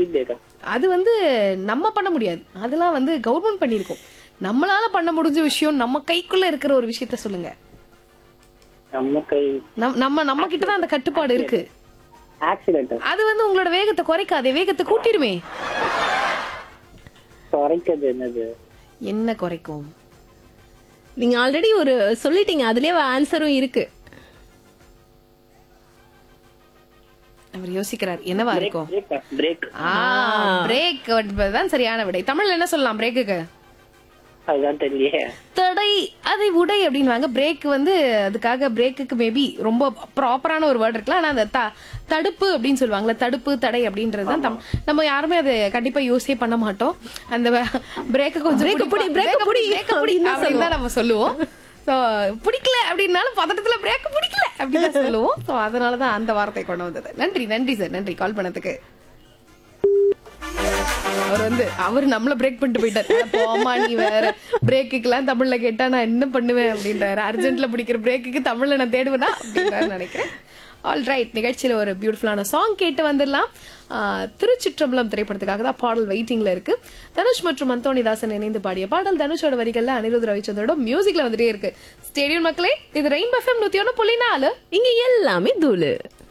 speed பிரேக்கா அது வந்து நம்ம பண்ண முடியாது அதெல்லாம் வந்து கவர்மெண்ட் பண்ணியிருக்கோம் நம்மளால பண்ண முடிஞ்ச விஷயம் நம்ம கைக்குள்ள இருக்கிற ஒரு விஷயத்த சொல்லுங்க நம்ம கை நம்- நம்ம நம்ம கிட்ட தான் அந்த கட்டுப்பாடு இருக்கு ஆக்சிடென்ட் அது வந்து உங்களோட வேகத்தை குறைக்காதே வேகத்தை கூட்டிருமே குறைக்கிறது என்னது என்ன குறைக்கும் நீங்க ஆல்ரெடி ஒரு சொல்லிட்டீங்க அதுலயே ஆன்சரும் இருக்கு அவர் யோசிக்கிறார் என்னவா இருக்கும் பிரேக்கா பிரேக் ஆ பிரேக் தான் சரியான விடை தமிழ்ல என்ன சொல்லலாம் பிரேக்குக்கு அதுதான் தெரியலையே தடை அதை உடை அப்படின்வாங்க பிரேக் வந்து அதுக்காக பிரேக்குக்கு மேபி ரொம்ப ப்ராப்பரான ஒரு வேர்ட் இருக்கலாம் ஆனா அந்த த- தடுப்பு அப்படின்னு சொல்லுவாங்கல்ல தடுப்பு தடை அப்படின்றது தான் தம்- நம்ம யாருமே அதை கண்டிப்பா யூஸே பண்ண மாட்டோம் அந்த பிரேக்க கொஞ்சம் Break புடி, break பிரேக்க புடி பிரேக்க புடி அப்படின்னு தான் அப்படின்னு தான் நம்ம சொல்லுவோம் ஸோ பிடிக்கல அப்படின்னாலும் பதட்டத்துல பிரேக் பிடிக்கல அப்படின்னு தான் சொல்லுவோம் ஸோ அதனால தான் அந்த வார்த்தை கொண்டு வந்தது நன்றி நன்றி சார் நன்றி கால் பண்ணதுக்கு அவர் வந்து அவர் நம்மள பிரேக் பண்ணிட்டு போயிட்டாரு அட போம்மா நீ வேற பிரேக்குக்கெல்லாம் தமிழ்ல கேட்டா நான் என்ன பண்ணுவேன் அப்படின்றாரு அர்ஜென்ட்ல பிடிக்கிற பிரேக்குக்கு தமிழ்ல நான் தேடுவேனா அப்படின்றாரு நினைக்கிறேன் ஆல் ரைட் நிகழ்ச்சியில ஒரு பியூட்டிஃபுல்லான சாங் கேட்டு வந்துடலாம் ஆஹ், திருச்சிற்றம்பலம் திரைப்படத்துக்காக தான் பாடல் வெயிட்டிங்ல இருக்கு தனுஷ் மற்றும் அந்தோணிதாசன் இணைந்து பாடிய பாடல் தனுஷோட வரிகள்ல அனிருத் ரவிச்சந்திரோட மியூசிக்ல வந்துட்டே இருக்கு ஸ்டேடியம் மக்களே இது ரெயின் எஃப்எம் நூத்தி ஒண்ணு புள்ளி நாலு இங்க எல்லாமே தூளு